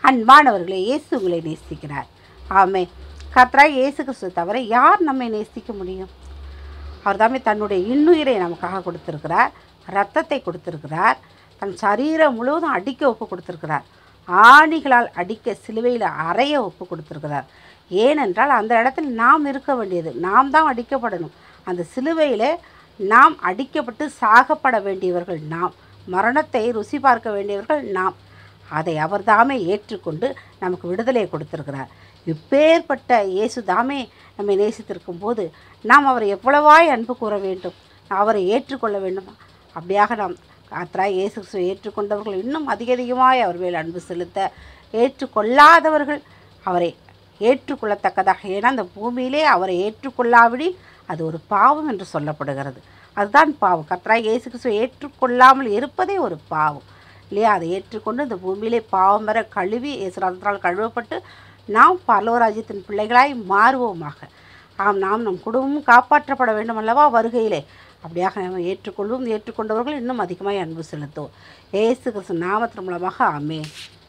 அன்பானவர்களே இயேசு உங்களை நேசிக்கிறார் ஆமே கர்த்தராய் இயேசு கிறிஸ்து தவிர யார் நம்மை நேசிக்க முடியும் அவர் தாமே தன்னுடைய இன்னுயிரை நமக்காக கொடுத்திருக்கிறார் ரத்தத்தை கொடுத்திருக்கிறார் தன் சரீரம் முழுவதும் அடிக்க ஒப்பு கொடுத்திருக்கிறார் ஆணிகளால் அடிக்க சிலுவையில் அறைய ஒப்பு கொடுத்திருக்கிறார் ஏனென்றால் அந்த இடத்தில் நாம் இருக்க வேண்டியது நாம் தான் அடிக்கப்படணும் அந்த சிலுவையில் நாம் அடிக்கப்பட்டு சாகப்பட வேண்டியவர்கள் நாம் மரணத்தை ருசி பார்க்க வேண்டியவர்கள் நாம் அதை அவர் தாமே ஏற்றுக்கொண்டு நமக்கு விடுதலையை கொடுத்திருக்கிறார் இப்பேற்பட்ட இயேசு தாமே நம்மை நேசித்திருக்கும் போது நாம் அவரை எவ்வளவாய் அன்பு கூற வேண்டும் அவரை ஏற்றுக்கொள்ள வேண்டும் அப்படியாக நாம் கர்த்தராய் இயேசு கிறிஸ்துவை ஏற்றுக்கொண்டவர்கள் இன்னும் அதிக அதிகமாய் அவர் மேல் அன்பு செலுத்த ஏற்றுக்கொள்ளாதவர்கள் அவரை ஏற்றுக்கொள்ளத்தக்கதாக ஏன்னா அந்த பூமியிலே அவரை ஏற்றுக்கொள்ளாவிடி அது ஒரு பாவம் என்று சொல்லப்படுகிறது அதுதான் பாவம் கர்த்தராய் இயேசு கிறிஸ்துவை ஏற்றுக்கொள்ளாமல் இருப்பதே ஒரு பாவம் இல்லையா அதை ஏற்றுக்கொண்டு இந்த பூமியிலே பாவம் வர கழுவி இயேசுராத்திரால் கழுவப்பட்டு நாம் பரலோராஜ்யத்தின் பிள்ளைகளாய் மாறுவோமாக ஆம் நாம் நம் குடும்பமும் காப்பாற்றப்பட வேண்டும் அல்லவா வருகையிலே அப்படியாக நாம் ஏற்றுக்கொள்வோம் ஏற்றுக்கொண்டவர்கள் இன்னும் அதிகமாக அன்பு செலுத்துவோம் ஏசு கிறிஸ்து நாமத்தின் மூலமாக ஆமென்